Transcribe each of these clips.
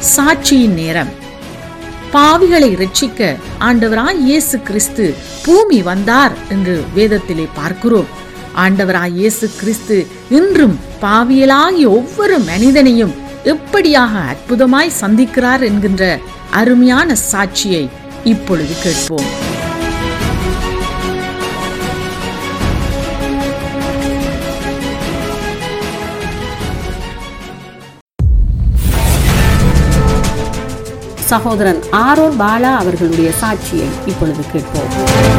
சாட்சியின் நேரம் பாவிகளை ரட்சிக்க ஆண்டவராய் இயேசு கிறிஸ்து பூமி வந்தார் என்று வேதத்திலே பார்க்கிறோம் ஆண்டவராய் இயேசு கிறிஸ்து இன்றும் பாவியலாகிய ஒவ்வொரு மனிதனையும் எப்படியாக அற்புதமாய் சந்திக்கிறார் என்கின்ற அருமையான சாட்சியை இப்பொழுது கேட்போம் சகோதரன் ஆரோன் பாலா அவர்களுடைய சாட்சியை இப்பொழுது கேட்போம்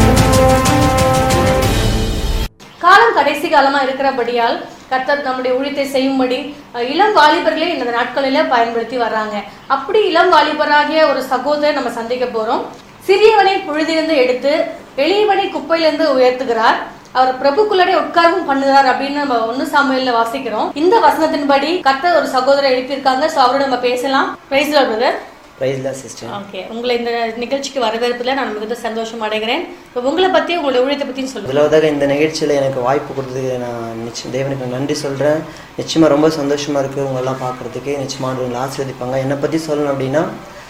காலம் கடைசி காலமா இருக்கிறபடியால் கர்த்தர் நம்முடைய ஊழியத்தை செய்யும்படி அஹ், இளம் வாலிபர்களே இந்த நாட்களில பயன்படுத்தி வர்றாங்க அப்படி இளம் வாலிபராகிய ஒரு சகோதரர் நம்ம சந்திக்க போறோம் சிறியவனை புழுதிலிருந்து எடுத்து எளியவனை குப்பையிலிருந்து உயர்த்துகிறார் அவர் பிரபுக்குள்ளே உட்கார்வும் பண்ணுகிறார் அப்படின்னு நம்ம ஒன்னு சாமுவேல்ல வாசிக்கிறோம் இந்த வசனத்தின்படி கர்த்தர் ஒரு சகோதரர் எழுப்பியிருக்காங்க சோ அவரோட நம்ம பேசலாம் பிரைஸ் பிரதர் பிரைஸ்லா சிஸ்டர் ஓகே உங்களை இந்த நிகழ்ச்சிக்கு வரவேற்பதில் நான் மிகுந்த சந்தோஷம் அடைகிறேன் இப்போ உங்களை பத்தி உங்களுடைய ஊழியத்தை பத்தியும் சொல்லுங்க முதலாவதாக இந்த நிகழ்ச்சியில் எனக்கு வாய்ப்பு கொடுத்ததுக்கு நான் நிச்சயம் தேவனுக்கு நன்றி சொல்கிறேன் நிச்சயமாக ரொம்ப சந்தோஷமாக இருக்குது உங்களெல்லாம் பார்க்குறதுக்கு நிச்சயமாக உங்களை ஆசீர்வதிப்பாங்க என்னை பற்றி சொல்லணும் அப்படின்னா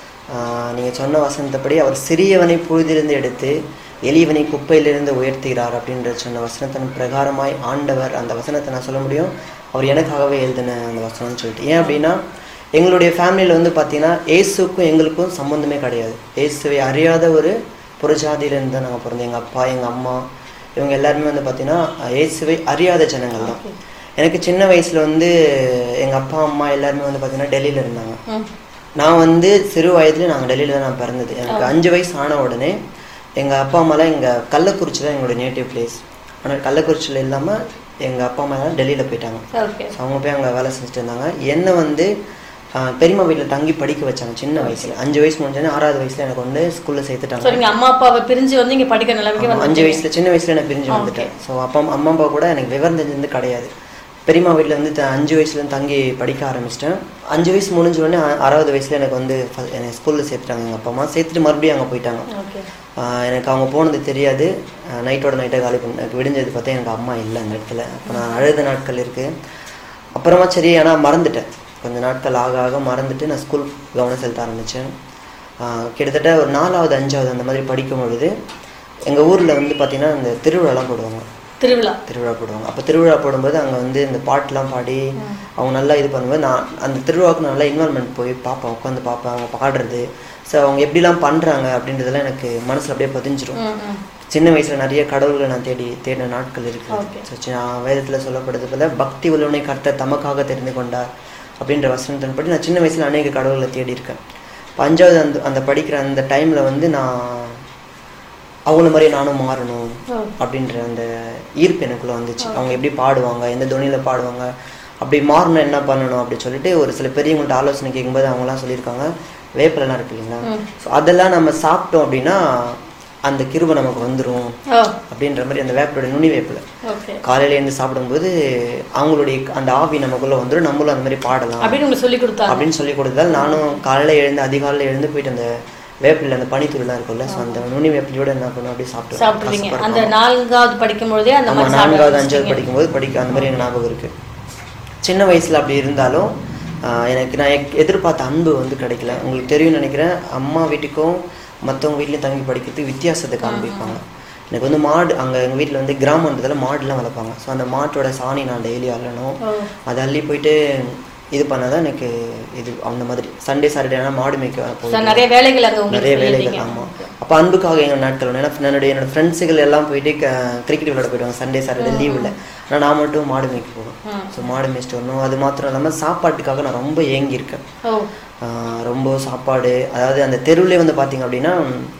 நீங்கள் சொன்ன வசனத்தைப்படி அவர் சிறியவனை புழுதிலிருந்து எடுத்து எளியவனை குப்பையிலிருந்து உயர்த்துகிறார் அப்படின்ற சொன்ன வசனத்தின் பிரகாரமாய் ஆண்டவர் அந்த வசனத்தை நான் சொல்ல முடியும் அவர் எனக்காகவே எழுதின அந்த வசனம்னு சொல்லிட்டு ஏன் அப்படின்னா எங்களுடைய ஃபேமிலியில் வந்து பார்த்தீங்கன்னா ஏசுக்கும் எங்களுக்கும் சம்மந்தமே கிடையாது ஏசுவை அறியாத ஒரு புறஜாதியிலேருந்து தான் நாங்கள் பிறந்தோம் எங்கள் அப்பா எங்கள் அம்மா இவங்க எல்லாருமே வந்து பார்த்தீங்கன்னா இயேசுவை அறியாத ஜனங்கள் தான் எனக்கு சின்ன வயசில் வந்து எங்கள் அப்பா அம்மா எல்லாருமே வந்து பார்த்தீங்கன்னா டெல்லியில் இருந்தாங்க நான் வந்து சிறு வயதுல நாங்கள் டெல்லியில் தான் நான் பிறந்தது எனக்கு அஞ்சு வயசு ஆன உடனே எங்கள் அப்பா அம்மாலாம் எங்கள் கள்ளக்குறிச்சி தான் எங்களோட நேட்டிவ் பிளேஸ் ஆனால் கள்ளக்குறிச்சியில் இல்லாமல் எங்கள் அப்பா அம்மா எல்லாம் டெல்லியில் போயிட்டாங்க ஓகே ஸோ அவங்க போய் அங்கே வேலை செஞ்சுட்டு இருந்தாங்க என்னை வந்து ஆஹ், பெரியம்மா வீட்டில் தங்கி படிக்க வச்சாங்க சின்ன வயசுல அஞ்சு வயசு முடிஞ்சோடனே ஆறாவது வயசுல எனக்கு வந்து ஸ்கூலில் சேர்த்துட்டாங்க ஸோ நீங்க அம்மா அப்பாவை பிரிஞ்சு வந்து இங்க படிக்கிற நிலைமைக்கு ஆமா, வந்து அஞ்சு வயசுல சின்ன வயசுல நான் பிரிஞ்சு வந்துட்டேன் ஸோ அப்பா அம்மா அப்பா கூட எனக்கு விவரம் தெரிஞ்சது கிடையாது பெரியம்மா வீட்டில் வந்து த- அஞ்சு வயசுல இருந்து தங்கி படிக்க ஆரம்பிச்சிட்டேன் அஞ்சு வயசு முடிஞ்ச உடனே ஆ- ஆறாவது வயசுல எனக்கு வந்து ஃப- என்னை ஸ்கூலில் சேர்த்துட்டாங்க எங்கள் அப்பா அம்மா சேர்த்துட்டு மறுபடியும் அங்கே போயிட்டாங்க ஓகே ஆஹ் எனக்கு அவங்க போனது தெரியாது நைட்டோட நைட்டாக காலி பண்ண எனக்கு விடிஞ்சது பார்த்தா எனக்கு அம்மா இல்லை அந்த இடத்துல அப்போ நான் அழுத நாட்கள் இருக்குது அப்புறமா சரி ஆனால் மறந்துட்டேன் கொஞ்ச நாட்கள் ஆக ஆக மறந்துட்டு நான் ஸ்கூல் கவனம் செலுத்த ஆரம்பித்தேன் கிட்டத்தட்ட ஒரு நாலாவது அஞ்சாவது அந்த மாதிரி படிக்கும் பொழுது எங்கள் ஊரில் வந்து பார்த்திங்கன்னா இந்த திருவிழாலாம் போடுவாங்க திருவிழா திருவிழா போடுவாங்க அப்போ திருவிழா போடும்போது அங்கே வந்து இந்த பாட்டுலாம் பாடி அவங்க நல்லா இது பண்ணும்போது நான் அந்த திருவிழாவுக்கு நான் நல்லா இன்வால்மெண்ட் போய் பார்ப்பேன் உட்காந்து பார்ப்பேன் அவங்க பாடுறது ஸோ அவங்க எப்படிலாம் பண்ணுறாங்க அப்படின்றதெல்லாம் எனக்கு மனசில் அப்படியே பதிஞ்சிரும் ம், ம். சின்ன வயசுல நிறைய கடவுள்களை நான் தேடி தேடின நாட்கள் இருக்கு Okay. So, சி- நான் வேதத்துல சொல்லப்படுது போல பக்தி உள்ளவனை கர்த்தர் தமக்காக தெரிந்து கொண்டார் அப்படின்ற வசனத்தின்படி நான் சின்ன வயசுல அநேக கடவுள்களை தேடி இருக்கேன் இப்ப அஞ்சாவது அந்த அந்த படிக்கிற அந்த டைம்ல வந்து நான் அவங்கள மாதிரி நானும் மாறணும் அப்படின்ற அந்த ஈர்ப்பு எனக்குள்ள வந்துச்சு அவங்க எப்படி பாடுவாங்க எந்த துணியில பாடுவாங்க அப்படி மாறணும் என்ன பண்ணணும் அப்படி சொல்லிட்டு ஒரு சில பெரியவங்கள்ட்ட ஆலோசனை கேட்கும்போது அவங்கலாம் சொல்லியிருக்காங்க வேப்பிலலாம் இருக்கு இல்லைங்களா ஸோ அதெல்லாம் நம்ம சாப்பிட்டோம் அப்படின்னா அந்த கிருபை நமக்கு வந்துரும் ஓ அப்படின்ற மாதிரி அந்த வேப்பிலோட நுனி வேப்பில ஓகே காலையில இருந்து சாப்பிடும்போது அவங்களுடைய அந்த ஆவி நமக்குள்ள வந்துடும் நம்மளும் அந்த மாதிரி பாடலாம் அப்படின்னு உங்களுக்கு சொல்லி கொடுத்தாங்க அப்படின்னு சொல்லி கொடுத்ததால் நானும் காலையில எழுந்து அதிகாலையில எழுந்து போயிட்டு அந்த வேப்பில அந்த பனித்தூள்லாம் இருக்கும்ல ஸோ அந்த நுனி வேப்பிலையோட என்ன பண்ணும் அப்படியே சாப்பிட்டு சாப்பிடுவீங்க கசப்பா அந்த இருக்கும். நான்காவது படிக்கும் பொழுதே அந்த ஆமா மாதிரி நான்காவது சாப்பிட அஞ்சாவது படிக்கும்போது படிக்க அந்த மாதிரி எனக்கு ஞாபகம் இருக்கு சின்ன வயசுல அப்படி இருந்தாலும் ஆஹ், எனக்கு நான் எக்- எதிர்பார்த்த அன்பு வந்து கிடைக்கல உங்களுக்கு தெரியும்னு நினைக்கிறேன் அம்மா வீட்டுக்கும் மற்றவங்க வீட்லயும் தங்கி படிக்கிறதுக்கு வித்தியாசத்தை காண்பிப்பாங்க எனக்கு வந்து மாடு அங்க எங்க வீட்ல வந்து கிராமன்றதுல மாடுலாம் வளர்ப்பாங்க ஸோ அந்த மாட்டோட சாணி நான் டெய்லி அள்ளணும் அதை அள்ளி போயிட்டு இது பண்ணாதான் எனக்கு இது அந்த மாதிரி சண்டே சாட்டர்டே ஆனால் மாடு மேய்க்க So, போயிட்டு நிறைய வேலைகள் அங்க உங்களுக்கு நிறைய வேலைகள் செய்வீங்க. ஆமா அப்போ அன்புக்காக எங்க நாட்கள் உண்டு. ஏன்னா என்னுடைய என்னோட ஃப்ரெண்ட்ஸுகள் எல்லாம் போயிட்டு கிரிக்கெட் விளையாட போயிடுவாங்க சண்டே சாட்டர்டே லீவில் ஆனால் நான் மட்டும் மாடு மேய்க்க போவேன் ஸோ மாடு மேய்ச்சிட்டு வரணும் அது மாத்திரம் இல்லாமல் சாப்பாட்டுக்காக நான் ரொம்ப ஏங்கியிருக்கேன் ஓ ஆஹ் ரொம்ப சாப்பாடு அதாவது அந்த தெருவுலேயே வந்து பார்த்தீங்க அப்படின்னா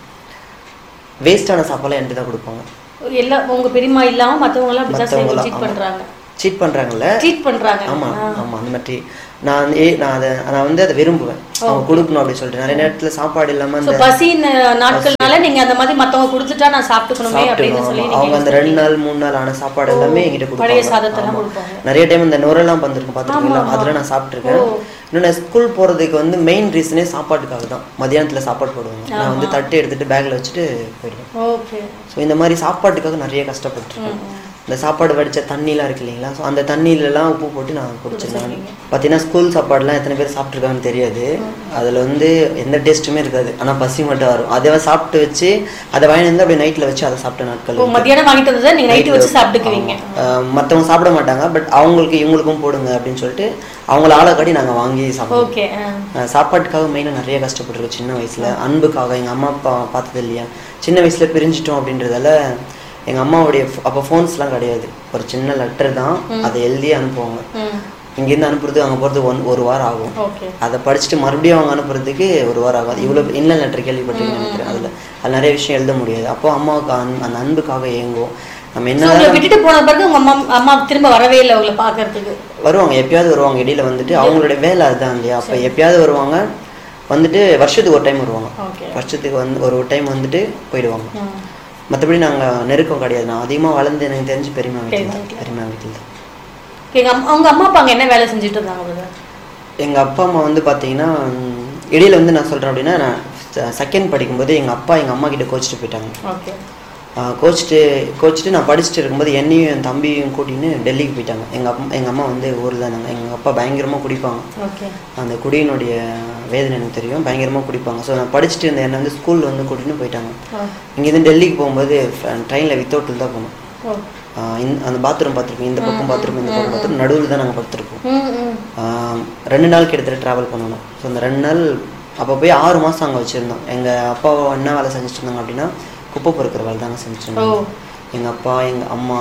வேஸ்டான சாப்பாடுலாம் என்கிட்ட தான் கொடுப்பாங்க எல்லாம் உங்க பெரியம்மா இல்லாம மத்தவங்க எல்லாம் அப்படிதான் மத்தவங்கலாம், சீட் ஆமா. பண்றாங்க சீட் பண்ணுறாங்கல்ல சீட் பண்றாங்க ஆமா ஆமா அந்த மாதிரி நான் வந்து- ஏ நான் அதை நான் வந்து அதை விரும்புவேன் அவங்க கொடுக்கணும் அப்படின்னு சொல்லிட்டு நிறைய நேரத்துல சாப்பாடு இல்லாம சோ அந்த பசி ந- நாட்கள்னால நீங்க அந்த மாதிரி மத்தவங்க கொடுத்துட்டா நான் சாப்பிட்டுக்கணுமே அப்படின்னு சொல்லி சாப்பிட்டுக்கணும். அவங்க அந்த ரெண்டு நாள் மூணு நாள் ஆன சாப்பாடு எல்லாமே என்கிட்ட பழைய கொடுப்பாங்க சாதத்தெல்லாம் ஆமா. கொடுப்பாங்க நிறைய டைம் இந்த நுரெல்லாம் வந்திருக்கும் பார்த்துருக்கீங்களா அதெல்லாம் நான் சாப்பிட்ருக்கேன் இன்னும் நான் ஸ்கூல் போறதுக்கு வந்து மெயின் ரீசனே சாப்பாட்டுக்காக தான் மதியானத்துல சாப்பாடு போடுவாங்க நான் வந்து தட்டு எடுத்துட்டு பேக்ல வச்சுட்டு போயிடுவேன் ஓகே ஸோ இந்த மாதிரி சாப்பாட்டுக்காக நிறைய கஷ்டப்பட்டிருக்கேன் இந்த சாப்பாடு வடித்த தண்ணிலாம் இருக்கு இல்லைங்களா ஸோ அந்த தண்ணியிலலாம் உப்பு போட்டு நான் குடிச்சிருந்தேன் பார்த்தீங்கன்னா ஸ்கூல் சாப்பாடுலாம் எத்தனை பேர் சாப்பிட்ருக்காங்கன்னு தெரியாது அதில் வந்து எந்த டேஸ்ட்டுமே இருக்காது ஆனால் பசி மட்டும் வரும் அதை சாப்பிட்டு வச்சு அதை வாங்கி வந்து அப்படியே நைட்டில் வச்சு அதை சாப்பிட்ட நாட்கள் இப்போ இருக்கு. மத்தியானம் வாங்கிட்டு வந்ததை நீங்க நைட்டு வச்சு சாப்பிட்டுக்குவீங்க மற்றவங்க சாப்பிட மாட்டாங்க பட் அவங்களுக்கு இவங்களுக்கும் போடுங்க அப்படின்னு சொல்லிட்டு அவங்கள ஆளை காட்டி நாங்கள் வாங்கி சாப்பிடுவோம் ஓகே அஹ் சாப்பாட்டுக்காக மெயினாக நிறைய கஷ்டப்பட்டிருக்கோம் சின்ன வயசில் அன்புக்காக எங்கள் அம்மா அப்பா பார்த்தது இல்லையா சின்ன வயசில் பிரிஞ்சிட்டோம் அப்படின்றதால எங்கள் அம்மாவுடைய அப்போ ஃபோன்ஸ்லாம் கிடையாது ஒரு சின்ன லெட்டர் தான் அதை எழுதி அனுப்புவாங்க இங்கேருந்து அனுப்புறது அங்கே போகிறது ஒன் ஒரு வாரம் ஆகும் ஓகே அதை படிச்சுட்டு மறுபடியும் அவங்க அனுப்புறதுக்கு ஒரு வாரம் ஆகும் இவ்வளோ இன்லைன் லெட்டர் கேள்விப்பட்டிருக்கேன் நினைக்கிறேன் அதில் அது நிறைய விஷயம் எழுத முடியாது அப்போ அம்மாவுக்கு அன்- அந்த அன்புக்காக ஏங்குவோம் நம்ம என்ன உங்களை விட்டுட்டு போன பிறகு உங்க அம்மா அம்மா திரும்ப வரவே இல்லை உங்களை பாக்குறதுக்கு வருவாங்க எப்பயாவது வருவாங்க இடையில வந்துட்டு அவங்களுடைய வேலை அதுதான் இல்லையா அப்போ எப்பயாவது வருவாங்க வந்துட்டு வருஷத்துக்கு ஒரு டைம் வருவாங்க ஓகே வருஷத்துக்கு வந்து ஒரு டைம் வந்துட்டு போயிடுவாங்க மற்றபடி நாங்கள் நெருக்கம் கிடையாது நான் அதிகமாக வளர்ந்து எனக்கு தெரிஞ்சு பெரியமா வீட்டில் தான் பெரியமா வீட்டில் தான் எங்க அம்மா அவங்க அம்மா அப்பா அங்க என்ன வேலை செஞ்சுட்டு இருந்தாங்க brother? எங்கள் அப்பா அம்மா வந்து பார்த்தீங்கன்னா ம், இடையில வந்து நான் சொல்கிறேன் அப்படின்னா நான் செகண்ட் படிக்கும்போது எங்கள் அப்பா எங்கள் அம்மா கிட்ட கோச்சிட்டு போயிட்டாங்க ஓகே கோச்சிட்டு கோச்சிட்டு நான் படிச்சுட்டு இருக்கும்போது என்னையும் என் தம்பியும் கூட்டின்னு டெல்லிக்கு போயிட்டாங்க எங்கள் அம்மா எங்கள் அம்மா வந்து ஊரில் இருந்தாங்க எங்கள் அப்பா பயங்கரமாக குடிப்பாங்க ஓகே அந்த குடியினுடைய வேதனை எனக்கு தெரியும் பயங்கரமாக குடிப்பாங்க ஸோ நான் படிச்சுட்டு இருந்த என்னை வந்து ஸ்கூலில் வந்து கூட்டின்னு போயிட்டாங்க இங்கேருந்து டெல்லிக்கு போகும்போது ட்ரெயினில் வித்தவுட்டில் தான் போகணும் ஓ ஆஹ் இந்த அந்த பாத்ரூம் பார்த்துருப்போம் இந்த பக்கம் பாத்ரூம் இந்த பக்கம் பாத்ரூம் நடுவில் தான் நாங்கள் படுத்துருப்போம் ம் ம் ஆஹ் ரெண்டு நாள் கிட்டத்தட்ட ட்ராவல் பண்ணணும் ஸோ அந்த ரெண்டு நாள் அப்போ போய் ஆறு மாதம் அங்கே வச்சுருந்தோம் எங்கள் அப்பா என்ன வேலை செஞ்சுட்டு இருந்தாங்க அப்படின்னா குப்பை பொறுக்கிற வேலை தாங்க செஞ்சுட்டு இருந்தாங்க ஓ. எங்கள் அப்பா எங்கள் அம்மா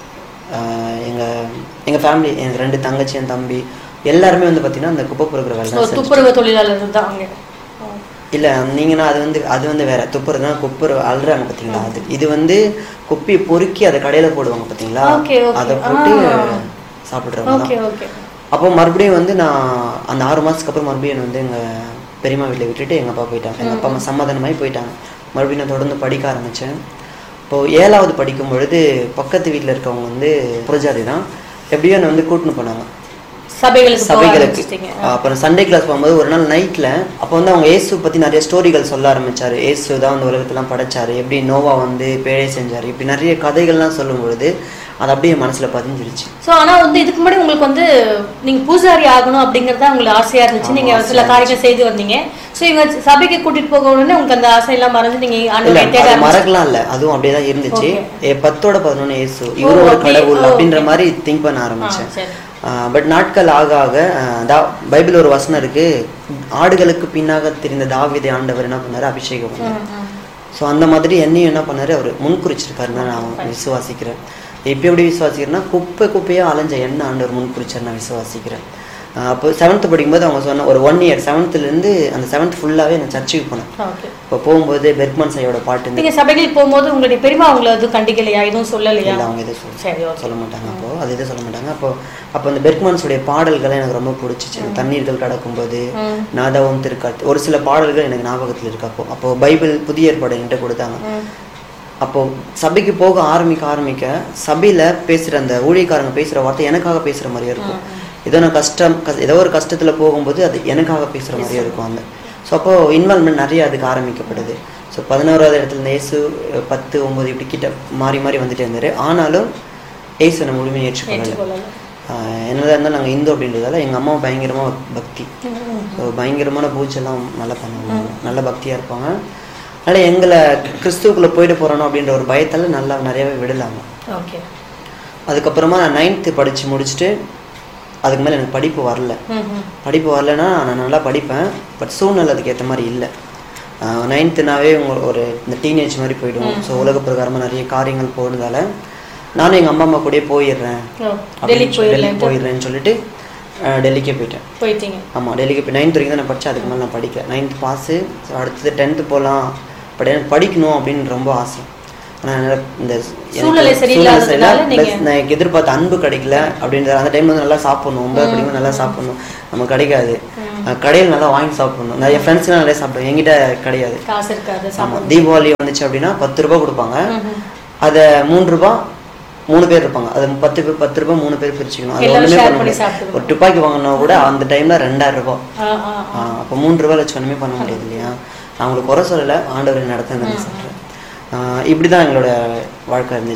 எங்கள் எங்கள் ஃபேமிலி எனக்கு ரெண்டு தங்கச்சி என் தம்பி எல்லாருமே வந்து பார்த்தீங்கன்னா அந்த குப்பை பொறுக்கிற வேலை ஓ, தான் செஞ்சுட்டு துப்புரவு தொழிலாளர் தான் அவங்க ஓ. இல்லை நீங்கன்னா அது வந்து அது வந்து வேற துப்புறதுனா குப்பை அல்றாங்க பார்த்தீங்களா அது இது வந்து குப்பியை பொறுக்கி அதை கடையில் போடுவாங்க பார்த்தீங்களா Okay, okay. அதை போட்டு ஆ. சாப்பிட்றவங்க ஓகே தான் ஓகே அப்போ மறுபடியும் வந்து நான் அந்த ஆறு மாதத்துக்கு அப்புறம் மறுபடியும் என்னை வந்து எங்கள் பெரியம்மா வீட்டில் விட்டுட்டு எங்கள் அப்பா போயிட்டாங்க எங்கள் அப்பா அம்மா சமாதானமாகி போயிட்டாங்க மறுபடியும் நான் தொடர்ந்து படிக்க ஆரம்பித்தேன் இப்போது ஏழாவது படிக்கும் பொழுது பக்கத்து வீட்டில் இருக்கவங்க வந்து புரஜாதி தான் எப்படியோ என்னை வந்து கூட்டின்னு போனாங்க சபைகளுக்கு போக சபைகளுக்கு ஆரம்பிச்சிட்டீங்க. அப்புறம் சண்டே கிளாஸ் போகும்போது ஒரு நாள் நைட்ல அப்போ வந்து அவங்க இயேசு பத்தி நிறைய ஸ்டோரிகள் சொல்ல ஆரம்பிச்சாரு இயேசு தான் அந்த உலகத்தெல்லாம் படைச்சாரு எப்படி நோவா வந்து பேழை செஞ்சாரு இப்படி நிறைய கதைகள்லாம் சொல்லும் பொழுது அது அப்படியே என் மனசுல பதிஞ்சிருச்சு சோ ஆனா வந்து இதுக்கு முன்னாடி உங்களுக்கு வந்து நீங்க பூசாரி ஆகணும் அப்படிங்கறது உங்களுக்கு ஆசையா இருந்துச்சு நீங்க சில காரியங்கள் செய்து வந்தீங்க சோ இவங்க சபைக்கு கூட்டிட்டு போக உடனே உங்களுக்கு அந்த ஆசை எல்லாம் மறந்து நீங்க இல்ல ஆண்டவரை தேட அது ஆரம்பிச்சு- மறக்கலாம் இல்ல அதுவும் அப்படியே தான் இருந்துச்சு Okay. ஏ, பத்தோட பதினொன்று இயேசு இவரோட okay. கடவுள் Oh, அப்படின்ற okay. மாதிரி திங்க் பண்ண ஆ, ஆரம்பிச்சேன் சரி. பட் நாட்கள் ஆக ஆக ஆஹ், தா- பைபிள் ஒரு வசனம் இருக்கு ஆடுகளுக்கு பின்னாக தெரிந்த தாவீதை ஆண்டவர் என்ன பண்ணாரு அபிஷேகம் பண்ணாரு ம், ம். ஸோ அந்த மாதிரி என்னையும் என்ன பண்ணாரு அவர் முன்குறிச்சிருக்காருன்னு தான் நான் விசுவாசிக்கிறேன் இப்போ எப்படி விசுவாசிக்கிறேன்னா குப்பை குப்பையாக அலைஞ்ச என்ன ஆண்டவர் முன்குறிச்சார் நான் விசுவாசிக்கிறேன் ஆஹ் அப்போ செவன்த்து படிக்கும்போது அவங்க சொன்ன ஒரு ஒன் இயர் செவன்த்துலேருந்து அந்த செவன்த் ஃபுல்லாகவே நான் சர்ச்சுக்கு போனேன் ஓகே இப்போ போகும்போது பெர்க்மன் சையோட பாட்டு இந்த நீங்க சபைகளுக்கு போகும்போது உங்களுடைய பெரியமா உங்களை எதுவும் கண்டிக்கலையா எதுவும் சொல்லலையா இல்லை அவங்க எதுவும் சொல்ல சரி ஓகே சொல்ல மாட்டாங்க அப்போ அது எதுவும் சொல்ல மாட்டாங்க அப்போ அப்போ அந்த பெர்க்மன்ஸுடைய பாடல்கள் எனக்கு ரொம்ப பிடிச்சிச்சு இந்த தண்ணீர்கள் கடக்கும்போது ம். நாதவம் திருக்காட்டு ஒரு சில பாடல்கள் எனக்கு ஞாபகத்தில் இருக்கு அப்போ அப்போ பைபிள் புதிய ஏற்பாடு என்கிட்ட கொடுத்தாங்க ம். அப்போ சபைக்கு போக ஆரம்பிக்க ஆரம்பிக்க சபையில பேசுற அந்த ஊழியக்காரங்க பேசுற வார்த்தை எனக்காக பேசுற மாதிரியே இருக்கும் ஏதோ நான் கஷ்டம் கஸ்- ஏதோ ஒரு கஷ்டத்துல போகும்போது அது எனக்காக பேசுற மாதிரியே இருக்கும் அந்த ஸோ அப்போ இன்வால்மெண்ட் நிறைய அதுக்கு ஆரம்பிக்கப்படுது ஸோ பதினோராவது இடத்துல இந்த இயேசு அஹ், பத்து ஒன்பது இப்படி கிட்ட மாறி மாறி வந்துட்டே இருந்தாரு ஆனாலும் இயேசு நம்ம முழுமையை ஏற்றுக்கொள்ளலை ஏற்றுக்கொள்ளல. ஆஹ், என்னதான் இருந்தாலும் நாங்கள் இந்து அப்படின்றதால எங்கள் அம்மா பயங்கரமாக பக்தி ஸோ பயங்கரமான பூஜைலாம் நல்லா பண்ணுவாங்க நல்ல பக்தியாக இருப்பாங்க அதனால் எங்களை கிறிஸ்துவுக்குள்ளே போயிட்டு போகிறோம் அப்படின்ற ஒரு பயத்தால் நல்லா நிறையவே விடலாங்க ஓகே அதுக்கப்புறமா நான் நைன்த்து படித்து முடிச்சுட்டு அதுக்கு மேலே எனக்கு படிப்பு வரல ம், ம். படிப்பு வரலைன்னா நான் நல்லா படிப்பேன் பட் சூழ்நிலை அதுக்கு ஏற்ற மாதிரி இல்லை நைன்த்துனாவே உங்க ஒரு இந்த டீனேஜ் மாதிரி போயிடும் ஸோ உலக பிரகாரமாக நிறைய காரியங்கள் போனதால நானும் எங்கள் அம்மா அம்மா கூடயே போயிடுறேன் ஓ, அப்படின்னு டெல்லிக்கு சொல்லி- டெல்லிக்கு போயிடலாம் போயிடுறேன்னு சொல்லிட்டு அஹ், டெல்லிக்கே போயிட்டேன் போயிட்டீங்க ஆமாம் டெல்லிக்கு போய் நைன்த் வரைக்கும் தான் நான் படித்தேன் அதுக்கு மேலே நான் படிக்கல நைன்த் பாஸு ஸோ அடுத்தது டென்த்து போகலாம் பட் எனக்கு படிக்கணும் அப்படின்னு ரொம்ப ஆசை ஆனால் இந்த எனக்கு சூழ்நிலை சரியில்லாததுனால சூழ்நிலை சரியில்லை. நீங்க- Plus நான் எதிர்பார்த்த அன்பு கிடைக்கல அப்படின்ற அந்த டைம்ல வந்து நல்லா சாப்பிடணும் ஒன்பது படிக்கும் நல்லா சாப்பிடணும் நமக்கு கிடைக்காது அஹ் கடையில் நல்லா வாங்கி சாப்பிடணும் நிறைய ஃப்ரெண்ட்ஸ்லாம் நிறைய சாப்பிடுவேன் என்கிட்ட கிடையாது காசு இருக்காது ஆமாம் தீபாவளி வந்துச்சு அப்படின்னா பத்து ரூபாய் கொடுப்பாங்க அதை மூணு ரூபாய் மூணு பேர் இருப்பாங்க அது பத்து பேர் பத்து ரூபாய் மூணு பேர் பிரிச்சுக்கணும் அது எல்லாரும் ஒண்ணுமே share பண்ண பண்ணி முடியாது சாப்பிட்டுக்கணும். ஒரு துப்பாக்கி வாங்கினா கூட அந்த டைம்ல ரெண்டாயிரம் ரூபாய் ஆ, ஆ, ஆ. அப்போ மூன்று ரூபாய் வச்சு ஒன்றுமே பண்ண முடியாது இல்லையா நான் உங்களுக்கு குறை சொல்லலை ஆண்டவர் நடத்த சொல்கிறேன் இப்படி தான் எங்களோட வாழ்க்கை இருந்துச்சு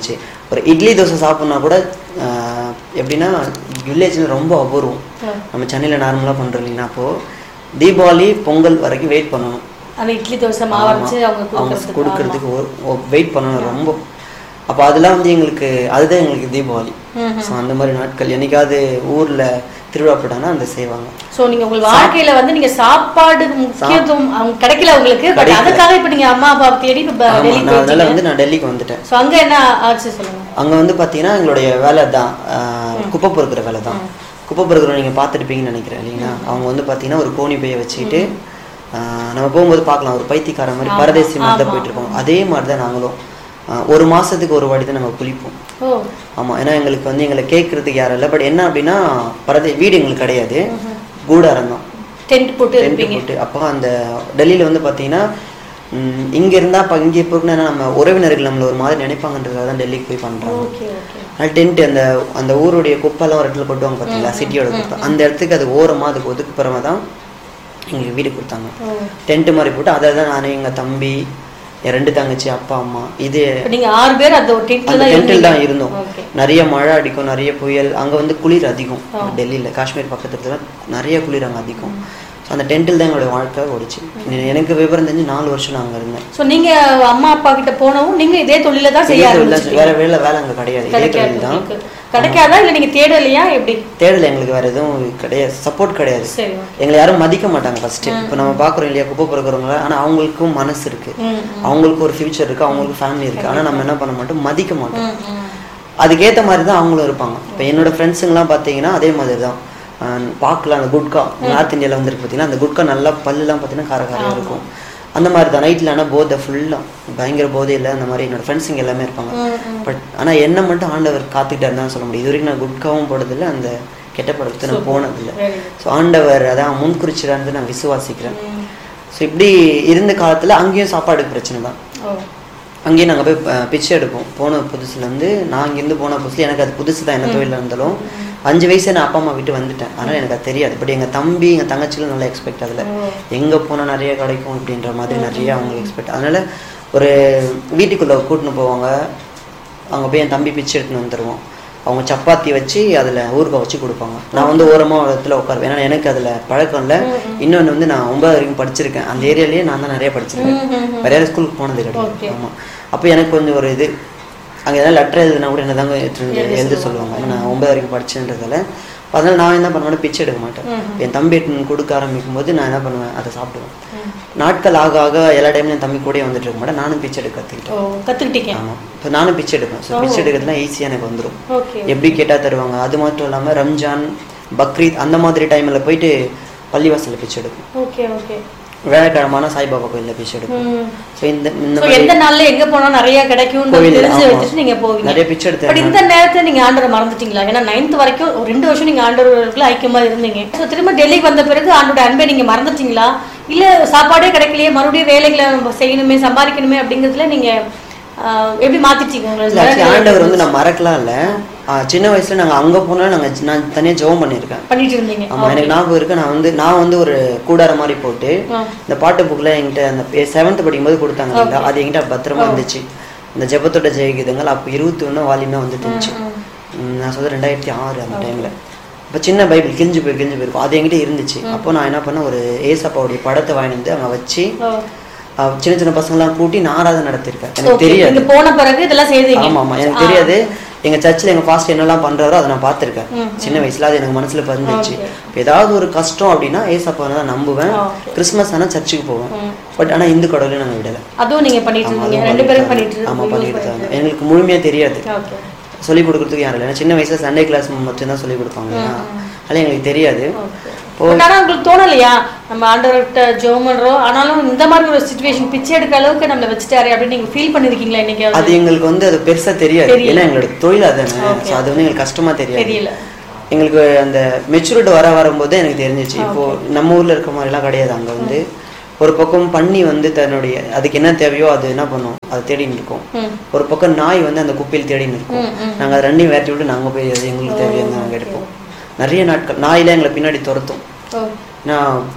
ஒரு இட்லி தோசை சாப்பிட்னா கூட ஆஹ், எப்படின்னா வில்லேஜில் ரொம்ப அபூர்வம் நம்ம சென்னையில் நார்மலாக பண்ணுறோம் இல்லைங்களா அப்போது தீபாவளி பொங்கல் வரைக்கும் வெயிட் பண்ணணும் அந்த இட்லி தோசை மாவு அரைச்சு அவங்க அவங்க கொடுக்கறதுக்கு கொடுக்கறதுக்கு வெயிட் பண்ணணும் ரொம்ப அப்போ அதெல்லாம் வந்து எங்களுக்கு அதுதான் எங்களுக்கு தீபாவளி ஸோ அந்த மாதிரி நாட்கள் என்னைக்காவது ஊரில் திருவிழா போட்டாங்கன்னா அந்த செய்வாங்க சோ நீங்க உங்க வாழ்க்கையில வந்து நீங்க சாப்பாடு முக்கியத்துவம் அவங்க கிடைக்கல உங்களுக்கு பட் கிடைக்கல. அதுக்காக இப்ப நீங்க அம்மா அப்பா தேடி இப்ப ஆமா, டெல்லி நான் அதனால போயிட்டீங்க வந்து நான் டெல்லிக்கு வந்துட்டேன் சோ அங்க என்ன ஆச்சு சொல்லுங்க அங்கே வந்து பார்த்தீங்கன்னா எங்களுடைய வேலை தான் ஆஹ், குப்பை பொறுக்கிற வேலை தான் குப்பை பொறுக்கிற நீங்கள் பார்த்துருப்பீங்கன்னு நினைக்கிறேன் இல்லைங்களா அவங்க வந்து பார்த்தீங்கன்னா ஒரு கோணி பையை வச்சுக்கிட்டு ஆஹ், நம்ம போகும்போது பார்க்கலாம் ஒரு பைத்தியக்கார மாதிரி பரதேசி மாதிரி தான் போயிட்டு இருக்கோம் அதே மாதிரி தான் நாங்களும் ஆஹ், ஒரு மாசத்துக்கு ஒரு வாட்டி தான் நம்ம குளிப்போம் ஓ ஆமா ஏன்னா எங்களுக்கு வந்து எங்களை கேட்கறதுக்கு யாரும் இல்லை பட் என்ன அப்படின்னா பரதே வீடு எங்களுக்கு கிடையாது கூடாரம் தான் டென்ட் போட்டு டென்ட் இருப்பீங்க போட்டு அப்போ அந்த டெல்லியில வந்து பார்த்தீங்கன்னா ம், இங்க இருந்தா அப்போ இங்கே போகணும்னா நம்ம உறவினர்கள் நம்மள ஒரு மாதிரி நினைப்பாங்கன்றதுக்காக தான் டெல்லிக்கு போய் பண்றாங்க ஓகே ஓகே அதனால டென்ட் அந்த அந்த ஊருடைய குப்பைலாம் ஒரு இடத்துல கொட்டுவாங்க பார்த்தீங்களா சிட்டியோட குப்பை அந்த இடத்துக்கு அது ஓரமா அதுக்கு ஒதுக்குப்புறமா தான் எங்களுக்கு வீடு கொடுத்தாங்க டென்ட் மாதிரி போட்டு அதை தான் நான் எங்க தம்பி என் ரெண்டு தங்கச்சி அப்பா அம்மா இது இப்ப நீங்க ஆறு பேர் அந்த ஒரு டென்ட்ல அந்த தான் டென்ட்டில் தான் இருந்தீங்க. இருந்தோம் ஓகே நிறைய மழை அடிக்கும் நிறைய புயல் அங்க வந்து குளிர் அதிகம் டெல்லியில காஷ்மீர் பக்கத்துல நிறைய குளிர் அங்க அதிகம் ஸோ அந்த டென்ட்டில் தான் எங்களுடைய வாழ்க்கை ஓடிச்சு எனக்கு விவரம் தெரிஞ்சு நாலு வருஷம் நான் அங்க இருந்தேன் சோ நீங்க அம்மா அப்பா கிட்ட போனவும் நீங்க இதே தொழில தான் செய்ய இதே தொழில் தான் ஆரம்பிச்சிட்டீங்க வேற வேலை வேலை அங்க கிடையாது இதே கிடைக்காது தொழில் தான் உங்களுக்கு. கிடைக்காதா இல்ல நீங்க தேடலையா எப்படி தேடல எங்களுக்கு வேற எதுவும் கிடையாது சப்போர்ட் கிடையாது சரி எங்களை யாரும் மதிக்க மாட்டாங்க ஃபர்ஸ்ட் இப்போ நம்ம பார்க்குறோம் இல்லையா குப்பை பொறுக்கிறவங்கள ஆனா அவங்களுக்கும் மனசு இருக்கு ம், அவங்களுக்கும் ஒரு ஃபியூச்சர் இருக்கு அவங்களுக்கும் ஃபேமிலி இருக்கு ஆனா நம்ம என்ன பண்ண மாட்டோம் மதிக்க மாட்டோம் ம், ம். அதுக்கேற்ற மாதிரி தான் அவங்களும் இருப்பாங்க இப்போ என்னோட ஃப்ரெண்ட்ஸுங்கெல்லாம் பார்த்தீங்கன்னா அதே மாதிரி தான் ஆஹ் பார்க்கலாம் அந்த குட்கா நார்த் இந்தியாவில் வந்துருக்கு பார்த்தீங்கன்னா அந்த குட்கா நல்லா பல்லுலாம் பார்த்தீங்கன்னா கார காரையாக இருக்கும் அந்த மாதிரி தான் நைட்டில் ஆனால் போதை ஃபுல்லாக பயங்கர போதையில் அந்த மாதிரி என்னோட ஃப்ரெண்ட்ஸுங்க எல்லாமே இருப்பாங்க பட் ஆனால் என்ன மட்டும் ஆண்டவர் காத்துக்கிட்டாரு தான் சொல்ல முடியும் இது வரைக்கும் நான் குட்காவும் போடுறதில்ல அந்த கெட்ட படத்தை நான் போனதில்லை Very ஸோ ஆண்டவர் அதான் முன்குறிச்சிடான்னு நான் விசுவாசிக்கிறேன் ஸோ இப்படி இருந்த காலத்தில் அங்கேயும் சாப்பாடுக்கு பிரச்சனை தான் ஓ அங்கேயும் நாங்கள் போய் ப- பிச்சை எடுப்போம் போன புதுசுலேருந்து நான் இங்கேருந்து போன புதுசுல எனக்கு அது புதுசு தான் என்ன தொழில் இருந்தாலும் அஞ்சு வயசு நான் அப்பா அம்மா விட்டு வந்துட்டேன் அதனால் எனக்கு அது தெரியாது பட் எங்கள் தம்பி எங்கள் தங்கச்சிகளும் நல்லா எக்ஸ்பெக்ட் அதில் எங்கே போனால் நிறைய கிடைக்கும் அப்படின்ற மாதிரி நிறைய அவங்க எக்ஸ்பெக்ட் அதனால் ஒரு வீட்டுக்குள்ளே கூட்டின்னு போவாங்க அங்கே போய் என் தம்பி பிச்சை எடுத்துன்னு வந்துடுவோம் அவங்க சப்பாத்தி வச்சு அதில் ஊறுகாய் வச்சு கொடுப்பாங்க நான் வந்து ஓரமாக ஒரு இடத்துல உட்காருவேன் ஏன்னா எனக்கு அதில் பழக்கம் இல்லை இன்னொன்று வந்து நான் ஒன்பது வரைக்கும் படிச்சிருக்கேன் அந்த ஏரியாலேயே நான் தான் நிறைய படிச்சிருக்கேன் வேற யாரும் ஸ்கூலுக்கு போனது கிடையாது ஆமாம் அப்போ எனக்கு கொஞ்சம் ஒரு இது அங்கே எதாவது லெட்டர் எழுதுனா கூட என்ன தாங்க எழுத சொல்லுவாங்க ஏன்னா நான் ஒன்பது வரைக்கும் படிச்சேன்றதால அதனால நான் என்ன பண்ண மாட்டேன் பிச்சை எடுக்க மாட்டேன் என் தம்பி எடுத்துன்னு கொடுக்க ஆரம்பிக்கும் போது நான் என்ன பண்ணுவேன் அதை சாப்பிடுவேன் நாட்கள் ஆக ஆக எல்லா டைம்லையும் என் தம்பி கூடயே வந்துட்டு இருக்க மாட்டேன் நானும் பிச்சை எடுக்க கற்றுக்கிட்டேன் ஓ கத்துக்கிட்டீங்க ஆமாம் இப்போ நானும் பிச்சை எடுப்பேன் ஸோ பிச்சை எடுக்கிறதுலாம் ஈஸியாக எனக்கு வந்துடும் ஓகே எப்படி கேட்டால் தருவாங்க அது மட்டும் இல்லாமல் ரம்ஜான் பக்ரீத் அந்த மாதிரி டைமில் போயிட்டு பள்ளிவாசலில் பிச்சை எடுப்பேன் ஓகே ஓகே வியாழக்கிழமான சாய்பாபா கோயிலில் பிச்சை எடுப்பேன் ம் ஸோ இந்த இந்த சோ மாதிரி எந்த நாள்ல எங்க போனா நிறைய கிடைக்கும்னு கோவில், தெரிஞ்சு ஆமா. வச்சுட்டு நீங்க போவீங்க நிறைய பிச்சை எடுத்தேன் பட் இந்த நேரத்துல நீங்க ஆண்டரை மறந்துட்டீங்களா ஏன்னா நைன்த் வரைக்கும் ஒரு ரெண்டு வருஷம் நீங்க ஆண்டவர்களுக்குள்ள ஐக்கியமா இருந்தீங்க சோ திரும்ப டெல்லிக்கு வந்த பிறகு ஆண்டோட அன்பை நீங்க மறந்துட்டீங்களா இல்ல சாப்பாடே கிடைக்கலையே மறுபடியும் வேலைகளை நம்ம செய்யணுமே சம்பாதிக்கணுமே அப்படிங்கிறதுல நீங்க ஆஹ், எப்படி மாத்திட்டீங்க இல்ல, உங்களை actually ஆண்டவர் வந்து நான் மறக்கலாம் இல்ல ஆ, சின்ன வயசுல நாங்க அங்க போனாலும் நாங்க நான் தனியா ஜெபம் பண்ணியிருக்கேன் பண்ணிட்டு இருந்தீங்க ஆமா எனக்கு ஞாபகம் இருக்கு நான் வந்து நான் வந்து ஒரு கூடார மாதிரி போட்டு ஆ. இந்த பாட்டு புக்ல என்கிட்ட அந்த செவன்த் படிக்கும்போது கொடுத்தாங்க இல்லைங்களா அது என்கிட்ட பத்திரமா இருந்துச்சு இந்த ஜெபத்தோட ஜெயகீதங்கள் அப்போ இருபத்தி ஒன்று வால்யூமே வந்துட்டு இருந்துச்சு ம், நான் சொல்றது ரெண்டாயிரத்தி ஆறு அந்த டைம்ல இப்போ சின்ன பைபிள் கிழிஞ்சு போய் கிழிஞ்சு போயிருக்கும் அது என்கிட்ட இருந்துச்சு அப்போ நான் என்ன பண்ணேன் ஒரு ஏசப்பாவுடைய படத்தை வாங்கிட்டு வந்து அங்கே வச்சு ஓ. ஆ, சின்ன சின்ன பசங்களாம் கூட்டி நான் ஆராதனை நடத்திருக்கேன் எனக்கு Okay. தெரியாது நீங்க போன பிறகு இதெல்லாம் செய்தீங்க ஆமா ஆமா எனக்கு தெரியாது எங்க சர்ச்சில் எங்க பாஸ்டர் என்னெல்லாம் பண்றாரோ அதை நான் பார்த்திருக்கேன் சின்ன வயசுல அது எனக்கு மனசுல பதிஞ்சிச்சு இப்ப ஏதாவது ஒரு கஷ்டம் அப்படின்னா ஏசப்பா தான் நம்புவேன் Okay. கிறிஸ்மஸ் ஆனா சர்ச்சுக்கு போவேன் பட் ஆனா இந்து கடவுளையும் நாங்க விடல அதுவும் நீங்க பண்ணிட்டு ஆமா, இருந்தீங்க அதுவும் ரெண்டு பேரும் பண்ணிட்டு பண்ணிட்டு ஆமா இருந்தீங்க. பண்ணிட்டு இருந்தாங்க எங்களுக்கு முழுமையா தெரியாது ஓகே சொல்லிக் கொடுக்கறதுக்கு யாரும் இல்லை ஏன்னா சின்ன வயசுல சண்டே கிளாஸ் மட்டும் தான் சொல்லிக் கொடுப்பாங்க இல்லையா? அதனால எங்களுக்கு தெரியாது பட் ஆனா உங்களுக்கு தோணலையா நம்ம ஆண்டவர்கிட்ட ஜெபம் பண்றோம் ஆனாலும் இந்த மாதிரி ஒரு சுச்சுவேஷன் பிச்சை எடுக்க அளவுக்கு நம்மள வச்சுட்டாரு அப்படின்னு நீங்க ஃபீல் பண்ணிருக்கீங்களா இன்னைக்கு அது எங்களுக்கு வந்து அது பெருசா தெரியாது ஏன்னா எங்களோட தொழில் அதானே ஸோ அது வந்து எங்களுக்கு கஷ்டமா தெரியாது தெரியல எங்களுக்கு அந்த மெச்சூரிட்டி வர வரும்போது எனக்கு தெரிஞ்சிச்சு இப்போ நம்ம ஊர்ல இருக்க மாதிரிலாம் கிடையாது அங்க வந்து ஒரு பக்கம் பன்னி வந்து தன்னுடைய அதுக்கு என்ன தேவையோ அது என்ன பண்ணும் அதை தேடின்னு இருக்கும் ம். ஒரு பக்கம் நாய் வந்து அந்த குப்பையில் தேடின்னு இருக்கும் நாங்க அதை ரெண்டையும் வேட்டி விட்டு நாங்க போய் அது எங்களுக்கு தேவையான நாங்க எடுப்போம் நிறைய நாட்கள் நாயில எங்களை பின்னாடி துரத்தும் ஓ நான்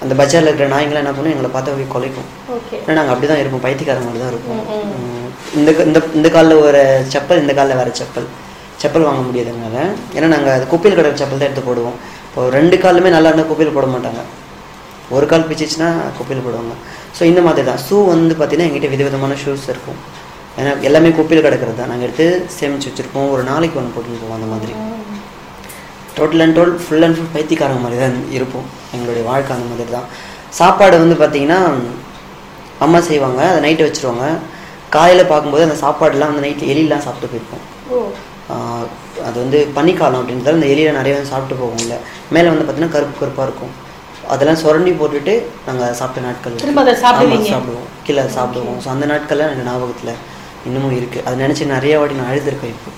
அந்த பஜாரில் இருக்கிற நாய்ங்களாம் என்ன பண்ணும் எங்களை பார்த்தா போய் குலைக்கும் ஓகே ஏன்னா நாங்கள் அப்படி தான் இருப்போம் பைத்தியக்கார மாதிரி தான் இருப்போம் உம், இந்த இந்த இந்த காலில் ஒரு செப்பல் இந்த காலில் வேறு செப்பல் செப்பல் வாங்க முடியாது எங்களால் ஏன்னா நாங்கள் அது குப்பையில் கிடக்கிற செப்பல் தான் எடுத்து போடுவோம் இப்போ ரெண்டு காலுமே நல்லா இருந்தால் குப்பையில் போட மாட்டாங்க ஒரு கால் பிச்சிச்சுன்னா குப்பையில் போடுவாங்க ஸோ இந்த மாதிரி தான் ஷூ வந்து பார்த்தீங்கன்னா எங்கிட்ட விதவிதமான ஷூஸ் இருக்கும் ஏன்னா எல்லாமே குப்பையில் கிடக்கிறது தான் நாங்கள் எடுத்து சேமித்து வச்சுருப்போம் ஒரு நாளைக்கு ஒன்று போட்டுன்னு போவோம் அந்த மாதிரி டோட்டல் அண்ட் டோல் ஃபுல் அண்ட் ஃபுல் பைத்தியக்காரங்க மாதிரி தான் இருப்போம் எங்களுடைய வாழ்க்கை அந்த மாதிரி தான் சாப்பாடு வந்து பார்த்தீங்கன்னா அம்மா செய்வாங்க அதை நைட்டு வச்சுருவாங்க காலையில் பார்க்கும்போது அந்த சாப்பாடுலாம் அந்த நைட்டில் எலிலாம் சாப்பிட்டு போயிருப்போம் ஓ ஆஹ் அது வந்து பனிக்காலம் அப்படின்றதால அந்த எலியில் நிறைய வந்து சாப்பிட்டு போகும்ல மேலே வந்து பார்த்தீங்கன்னா கருப்பு கருப்பாக இருக்கும் அதெல்லாம் சுரண்டி போட்டுட்டு நாங்கள் சாப்பிட்ட நாட்கள் இருக்கு. திரும்ப அதை சாப்பிடுவீங்க? ஆமா, சாப்பிடுவோம் கீழே சாப்பிடுவோம் ஸோ அந்த நாட்கள்லாம் எனக்கு ஞாபகத்தில் இன்னமும் இருக்குது அதை நினச்சி நிறைய வாட்டி நான் அழுதுருக்கேன் இப்போ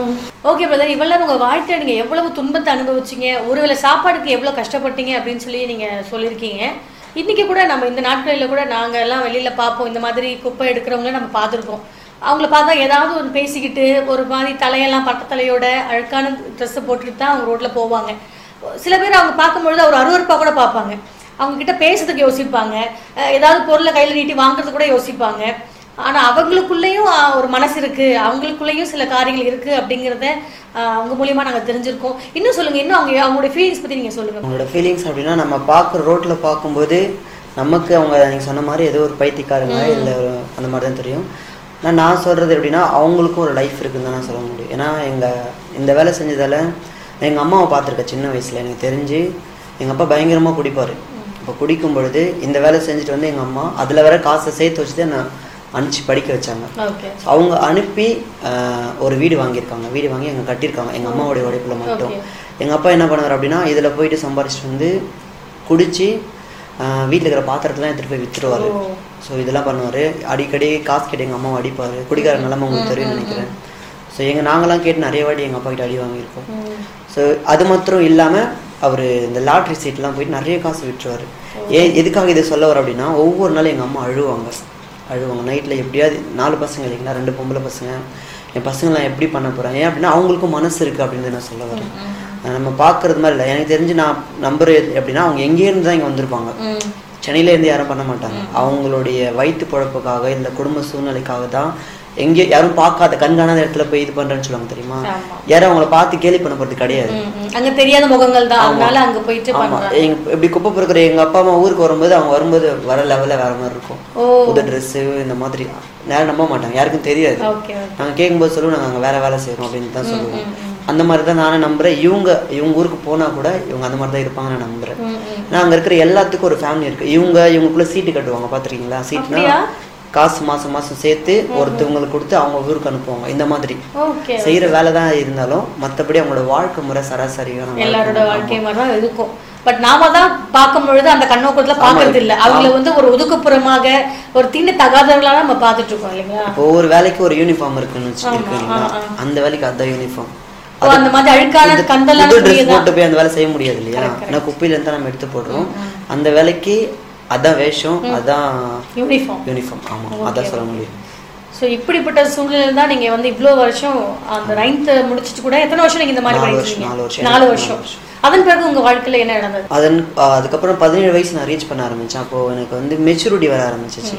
ஓகே பிரதர் இவ்வளவு உங்க வாழ்க்கையில நீங்க எவ்வளவு துன்பத்தை அனுபவிச்சீங்க ஒருவேளை சாப்பாடுக்கு எவ்வளவு கஷ்டப்பட்டீங்க அப்படின்னு சொல்லி நீங்க சொல்லியிருக்கீங்க இன்னைக்கு கூட நம்ம இந்த நாட்களில் கூட நாங்க எல்லாம் வெளியில பார்ப்போம் இந்த மாதிரி குப்பை எடுக்கிறவங்கள நம்ம பார்த்துருக்கோம் அவங்கள பார்த்தா ஏதாவது ஒரு பேசிக்கிட்டு ஒரு மாதிரி தலையெல்லாம் பட்ட தலையோட அழுக்கான ட்ரெஸ்ஸை போட்டுட்டு தான் அவங்க ரோட்ல போவாங்க சில பேர் அவங்க பார்க்கும்பொழுது அவர் அருவருப்பா கூட பார்ப்பாங்க அவங்க கிட்ட பேசுறதுக்கு யோசிப்பாங்க அஹ் ஏதாவது பொருளை கையில நீட்டி வாங்குறது கூட யோசிப்பாங்க ஆனா அவங்களுக்குள்ளேயும் ஆஹ், ஒரு மனசு இருக்கு அவங்களுக்குள்ளேயும் சில காரியங்கள் இருக்கு அப்படிங்கறத ஆஹ், அவங்க மூலியமா நாங்க தெரிஞ்சிருக்கோம் இன்னும் சொல்லுங்க இன்னும் அவங்க அவங்களுடைய ஃபீலிங்ஸ் பத்தி நீங்க சொல்லுங்க அவங்களோட ஃபீலிங்ஸ் அப்படின்னா நம்ம பார்க்குற ரோட்டில் பார்க்கும்போது நமக்கு அவங்க நீங்கள் சொன்ன மாதிரி ஏதோ ஒரு பைத்தியக்காரங்க இல்லை ஒரு அந்த மாதிரி தான் தெரியும் நான் நான் சொல்கிறது எப்படின்னா அவங்களுக்கும் ஒரு லைஃப் இருக்குன்னு தான் நான் சொல்ல முடியும் ஏன்னா எங்கள் இந்த வேலை செஞ்சதால் எங்கள் அம்மாவை பார்த்துருக்கேன் சின்ன வயசில் எனக்கு தெரிஞ்சு எங்கள் அப்பா பயங்கரமாக குடிப்பார் இப்போ குடிக்கும் பொழுது இந்த வேலை செஞ்சுட்டு வந்து எங்கள் அம்மா அதில் வர காசை சேர்த்து வச்சு தான் நான் அனுப்பிச்சு படிக்க வச்சாங்க ஓகே So, அவங்க அனுப்பி ஆஹ், ஒரு வீடு வாங்கியிருக்காங்க வீடு வாங்கி அங்கே கட்டியிருக்காங்க எங்கள் அம்மாவுடைய உழைப்பில் மட்டும் எங்கள் அப்பா என்ன பண்ணுவார் அப்படின்னா இதில் போயிட்டு சம்பாரிச்சிட்டு வந்து குடிச்சு வீட்டில் இருக்கிற பாத்திரத்தெல்லாம் எடுத்துகிட்டு போய் விற்றுருவார் ஸோ இதெல்லாம் பண்ணுவார் அடிக்கடி காசு கேட்டு எங்கள் அம்மாவை அடிப்பார் குடிக்கார நிலமை உங்களுக்கு தெரியும்னு நினைக்கிறேன் ஸோ எங்கள் நாங்களாம் கேட்டு நிறைய வாட்டி எங்கள் அப்பா கிட்ட அடி வாங்கியிருக்கோம் ஸோ அது மாத்திரம் இல்லாமல் அவர் இந்த லாட்ரி சீட்லாம் போயிட்டு நிறைய காசு விட்டுருவார் ஏ எதுக்காக இதை சொல்ல வர அப்படின்னா ஒவ்வொரு நாளும் எங்கள் அம்மா அழுவாங்க அழுவாங்க நைட்டில் எப்படியாவது நாலு பசங்க இல்லைங்களா ரெண்டு பொம்பளை பசங்க என் பசங்களாம் எப்படி பண்ண போகிறேன் ஏன் அப்படின்னா அவங்களுக்கும் மனசு இருக்குது அப்படின்னு நான் சொல்ல வரேன் அஹ் நம்ம பார்க்கறது மாதிரி இல்லை எனக்கு தெரிஞ்சு நான் நம்புறது எப்படின்னா அவங்க எங்கேருந்து தான் இங்கே வந்திருப்பாங்க சென்னையில இருந்து யாரும் பண்ண மாட்டாங்க அவங்களுடைய வயிற்று பொழப்புக்காக இல்லை குடும்ப சூழ்நிலைக்காக தான் எங்கே யாரும் பார்க்காத கண்காணாத இடத்துல போய் இது பண்றேன்னு சொல்லுவாங்க தெரியுமா ஆமா. யாரும் அவங்கள பார்த்து கேலி பண்ண போறது கிடையாது ம், ம். அங்க தெரியாத முகங்கள் தான் அதனால அங்க போயிட்டு ஆமா பண்றாங்க எங்க இப்படி குப்பை பொறுக்கிற எங்க அப்பா அம்மா ஊருக்கு வரும்போது அவங்க வரும்போது வர லெவல்ல வேற மாதிரி இருக்கும் ஓ புது ட்ரெஸ் இந்த மாதிரி யாரும் நம்ப மாட்டாங்க யாருக்கும் தெரியாது ஓகே நாங்க கேட்கும்போது சொல்லுவோம் நாங்க அங்க வேற வேலை செய்யறோம் அப்படின்னு தான் சொல்லுவோம் அந்த மாதிரி தான் நானும் நம்புறேன் இவங்க இவங்க ஊருக்கு போனா கூட இவங்க அந்த மாதிரி தான் இருப்பாங்கன்னு நான் நம்புறேன் நான் அங்க இருக்கிற எல்லாத்துக்கும் ஒரு ஃபேமிலி இருக்கு இவங்க இவங்களுக்குள்ள சீட்டு கட்டுவாங்க பாத்திருக்கீங்களா சீட்னா அப்படியா? காசு மாசம் மாசம் சேர்த்து ஒருத்தவங்களுக்கு கொடுத்து அவங்க ஊருக்கு அனுப்புவாங்க இந்த மாதிரி ஓகே செய்யற வேலை தான் இருந்தாலும் மத்தபடி அவங்களோட வாழ்க்கை முறை சராசரியான வாழ்க்கை எல்லாரோட முறை. வாழ்க்கை மாதிரி தான் இருக்கும் பட் நாம தான் பார்க்கும் பொழுது அந்த கண்ணோக்கத்துல பாக்குறது இல்ல அவங்கள வந்து ஒரு ஒதுக்குப்புறமாக ஒரு தீண்ட தகாதவர்களா நம்ம பார்த்துட்டு இருக்கோம் இல்லைங்களா இப்போ ஒரு வேலைக்கு ஒரு யூனிஃபார்ம் இருக்குன்னு வச்சு இருக்கு இல்லைங்களா அந்த வேலைக்கு அதான் யூனிஃபார்ம் ஓ, அந்த மாதிரி அழுக்கான கந்தலான புது ட்ரெஸ் துணியை போட்டு போய் அந்த வேலை செய்ய முடியாது இல்லையா ஏன்னா குப்பையில இருந்து தான் நம்ம எடுத்து போடுறோம் அந்த வேலைக்கு அதான் வேஷம் அதான் யூனிஃபார்ம் யூனிஃபார்ம் ஆமா அதான் சொல்ல முடியும் ஸோ இப்படிப்பட்ட சூழ்நிலை தான் நீங்க வந்து இவ்ளோ வருஷம் அந்த நைன்த் முடிச்சிட்டு கூட எத்தனை வருஷம் நீங்க இந்த மாதிரி நாலு படிச்சீங்க வருஷம், நாலு வருஷம். நாலு வருஷம் அதன் பிறகு உங்க வாழ்க்கையில என்ன நடந்தது அதன் ஆஹ் அதுக்கப்புறம் பதினேழு வயசு நான் ரீச் பண்ண ஆரம்பிச்சேன் அப்போ எனக்கு வந்து மெச்சூரிட்டி வர ஆரம்பிச்சிச்சு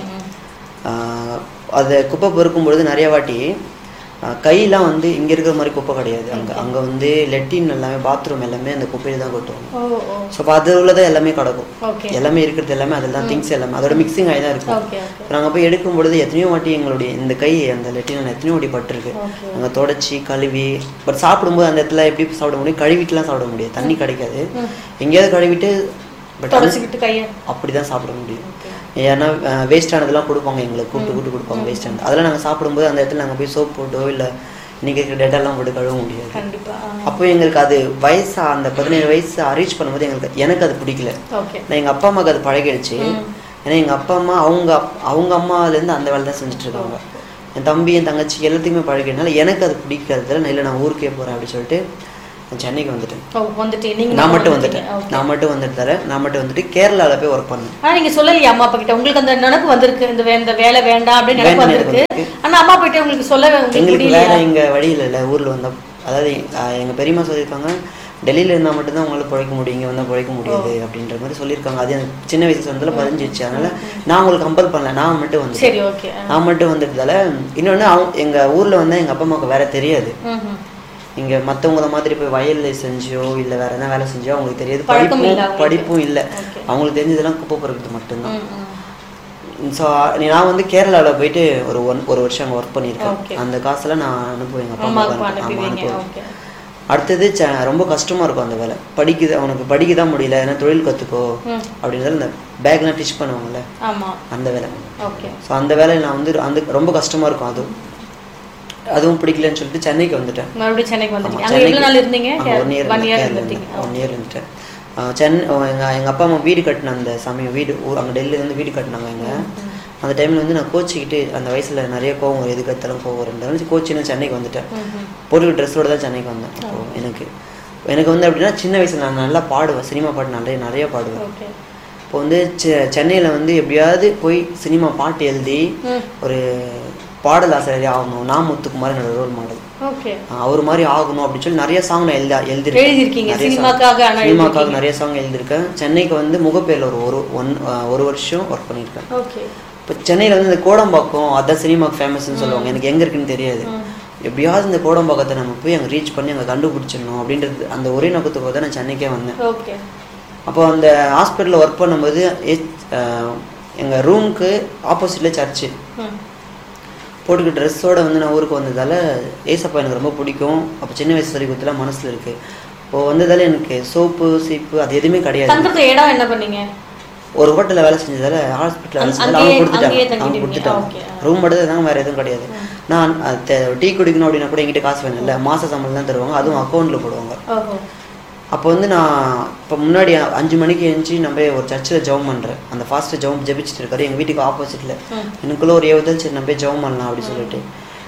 ஆஹ் அதை குப்பை பொறுக்கும் பொழுது நிறைய வாட்டி ஆஹ் கையெல்லாம் வந்து இங்க இருக்கிற மாதிரி குப்பை கிடையாது அங்க அங்க வந்து லெட்டின் எல்லாமே பாத்ரூம் எல்லாமே அந்த குப்பையில தான் கொட்டுவாங்க ஓ ஓ ஸோ அப்போ அது உள்ளதான் எல்லாமே கிடக்கும் ஓகே எல்லாமே இருக்கிறது எல்லாமே அதில் தான் திங்ஸ் எல்லாமே அதோட மிக்சிங் ஆகி தான் இருக்கும் ஓகே ஓகே நாங்கள் போய் எடுக்கும் பொழுது எத்தனையோ வாட்டி எங்களுடைய இந்த கை அந்த லெட்டின் எத்தனையோ வாட்டி பட்டிருக்கு ஓகே நாங்கள் தொடச்சி கழுவி பட் சாப்பிடும்போது அந்த இடத்துல எப்படி சாப்பிட முடியும் கழுவிட்டுலாம் சாப்பிட முடியாது தண்ணி கிடைக்காது எங்கேயாவது கழுவிட்டு பட் தொடச்சிக்கிட்டு கையை அப்படி தான் சாப்பிட முடியும் ஏன்னா வேஸ்ட் ஆனதெல்லாம் கொடுப்பாங்க எங்களுக்கு கூப்பிட்டு கூப்பிட்டு கொடுப்பாங்க வேஸ்ட் ஆனது அதெல்லாம் நாங்கள் சாப்பிடும்போது அந்த இடத்துல நாங்கள் போய் சோப் போட்டோ இல்லை இன்னைக்கு இருக்கிற டேட்டாலாம் போட்டு கழுவ முடியாது கண்டிப்பா அப்போ எங்களுக்கு அது வயசா அந்த பதினேழு வயசு ரீச் பண்ணும்போது எங்களுக்கு எனக்கு அது பிடிக்கல ஓகே நான் எங்கள் அப்பா அம்மாவுக்கு அது பழகிடுச்சு ஏன்னா எங்கள் அப்பா அம்மா அவங்க அப்- அவங்க அம்மாலேருந்து அந்த வேலை தான் செஞ்சுட்டு இருக்காங்க என் தம்பி என் தங்கச்சி எல்லாத்துக்குமே பழகினால எனக்கு அது பிடிக்கிறதுல நான் இல்லை நான் ஊருக்கே போகிறேன் அப்படின்னு சொல்லிட்டு நான் சென்னைக்கு வந்துட்டேன் ஓ வந்துட்டு நீங்க நான் மட்டும் வந்துட்டீங்க. வந்துட்டேன் ஓகே. நான் மட்டும் வந்துட்டு தரேன் நான் மட்டும் வந்துட்டு கேரளாவில் போய் ஒர்க் பண்ணேன் ஆனா நீங்க சொல்லலையா அம்மா அப்பா கிட்ட உங்களுக்கு அந்த நினைப்பு வந்திருக்கு இந்த வே- இந்த வேலை வேண்டாம் அப்படின்னு நினைப்பு வேண்டாம் வந்திருக்கு எனக்கு ஆனா அம்மா அப்பா கிட்ட உங்களுக்கு சொல்ல உங்களுக்கு எங்களுக்கு முடியலையா வேற இங்கே வழி இல்லை ஊரில் வந்தால் அதாவது ஆஹ் எங்க பெரியம்மா சொல்லியிருக்காங்க டெல்லியில இருந்தா மட்டும்தான் உங்களால பிழைக்க முடியும் இங்க வந்தா பிழைக்க முடியாது அப்படின்ற மாதிரி சொல்லியிருக்காங்க அது எனக்கு சின்ன வயசு சொந்தத்துல பதிஞ்சிச்சு அதனால நான் உங்களுக்கு கம்பல் பண்ணல நான் மட்டும் வந்து சரி ஓகே நான் மட்டும் வந்ததால இன்னொன்னு அவங்க எங்க ஊர்ல வந்து எங்க அப்பா அம்மாவுக்கு வேற தெரியாது இங்க மத்தவங்கள மாதிரி போய் வயல்ல செஞ்சோ இல்ல வேற என்ன வேலை செஞ்சோ அவங்களுக்கு தெரியாது பழக்கம் இல்ல படிப்பும் அவங்களுக்கு. படிப்பும் இல்ல Okay. அவங்களுக்கு தெரிஞ்சதெல்லாம் குப்பை பொறுக்கிறது மட்டும்தான் ஸோ நான் வந்து கேரளால போயிட்டு ஒரு ஒன் ஒரு வருஷம் அங்கே ஒர்க் Okay. பண்ணியிருக்கேன் அந்த காசெல்லாம் நான் அனுப்புவேன் எங்கள் அப்பா அம்மாவுக்கு அம்மாவுக்கு அனுப்பு- ஆமா, அனுப்புவீங்க அனுப்புவேன் ஓகே அடுத்தது ச- ரொம்ப கஷ்டமா இருக்கும் அந்த வேலை படிக்குது அவனுக்கு படிக்க தான் முடியல ஏன்னா தொழில் கத்துக்கோ ம். அப்படின்றதால இந்த பேக்லாம் டிச் பண்ணுவாங்கல்ல ஆமா அந்த வேலை ஓகே ஸோ அந்த வேலையை நான் வந்து அந்த ரொம்ப கஷ்டமா இருக்கும் அதுவும் அதுவும் பிடிக்கலன்னு சொல்லிட்டு சென்னைக்கு வந்துட்டேன் மறுபடியும் சென்னைக்கு ஆமா, வந்துட்டீங்க அங்க எவ்வளவு நாள் இருந்தீங்க ஒன் இயர் ஒன் இயர் இருந்தீங்க ஒன் இயர் இருந்துட்டேன் ஆஹ் சென்னை எங்கள் எங்கள் அப்பா அம்மா வீடு கட்டின அந்த சமயம் வீடு ஊர் அங்கே டெல்லியில இருந்து வீடு கட்டினாங்க எங்க அந்த டைமில் வந்து நான் கோச்சிக்கிட்டு அந்த வயசுல நிறைய கோவம் வரும், எதுக்கு எடுத்தாலும் கோவம் ரெண்டு கோச்சின்னு சென்னைக்கு வந்துட்டேன் பொருள் ட்ரெஸ்ஸோட தான் சென்னைக்கு வந்தேன் அப்போ எனக்கு எனக்கு வந்து அப்படின்னா சின்ன வயசுல நான் நல்லா பாடுவேன் சினிமா பாட்டு நிறைய நிறைய பாடுவேன் ஓகே இப்போ வந்து செ- சென்னையில வந்து எப்படியாவது போய் சினிமா பாட்டு எழுதி ம். ஒரு பாடல் ஆசிரியர் ஆகணும் நான் முத்துக்குமார் என்னோட ரோல் மாடல் ஓகே அவர் மாதிரி ஆகணும் அப்படின்னு சொல்லி நிறைய சாங் நான் எழுத எழுதிருக்கேன் எழுதியிருக்கீங்க. நிறைய song. சினிமாக்காக ஆனா சினிமாக்காக நிறைய சாங் எழுதியிருக்கேன் சென்னைக்கு வந்து முகப்பேர்ல ஒரு ஒரு ஒன் அஹ் ஒரு வருஷம் ஒர்க் பண்ணியிருக்கேன் ஓகே இப்போ சென்னையில வந்து இந்த கோடம்பாக்கம் அதான் சினிமாக்கு ஃபேமஸ்னு சொல்லுவாங்க எனக்கு எங்க இருக்குன்னு தெரியாது எப்படியாவது இந்த கோடம்பாக்கத்தை நம்ம போய் அங்கே ரீச் பண்ணி அங்கே கண்டுபிடிச்சிடணும் அப்படின்றது அந்த ஒரே நோக்கத்துக்காக தான் நான் சென்னைக்கே வந்தேன் ஓகே அப்போ அந்த ஹாஸ்பிட்டலில் ஒர்க் பண்ணும்போது எச்- அஹ் எங்க ரூமுக்கு ஆப்போசிட்ல சர்ச்சு ம் போட்டுக்க ட்ரெஸ்ஸோட வந்து நான் ஊருக்கு வந்ததால ஏசப்பா எனக்கு ரொம்ப பிடிக்கும் அப்போ சின்ன வயசு சொல்லி கொடுத்துலாம் மனசுல இருக்கு இப்போ வந்ததால எனக்கு சோப்பு சீப்பு அது எதுவுமே கிடையாது தங்குறது இடம் என்ன பண்ணீங்க ஒரு ஹோட்டல்ல வேலை செஞ்சதால ஹாஸ்பிட்டல் வேலை அங்க- செஞ்சதால அவங்க அங்கேயே- கொடுத்துட்டாங்க அங்கேயே அவங்க தங்கிட்டீங்க. கொடுத்துட்டாங்க Okay. ரூம் மட்டும் தான் வேற எதுவும் கிடையாது நான் டீ குடிக்கணும் அப்படின்னா கூட என்கிட்ட காசு வேணும் இல்லை மாச சம்பளம் தான் தருவாங்க அதுவும் அக்கௌண்ட்ல போடுவாங்க ஓஹோ அப்போ வந்து நான் இப்போ முன்னாடி அஞ்சு மணிக்கு எழுந்துச்சி நம்ம ஒரு சர்ச்சில் ஜெபம் பண்ணுறேன் அந்த ஃபாஸ்ட்டு ஜெபம் ஜெபிச்சுட்டு இருக்காரு எங்கள் வீட்டுக்கு ஆப்போசிட்டில் எனக்குள்ள ஒரு ஏவுதல் சரி நம்ம போய் ஜெபம் பண்ணலாம் அப்படி சொல்லிட்டு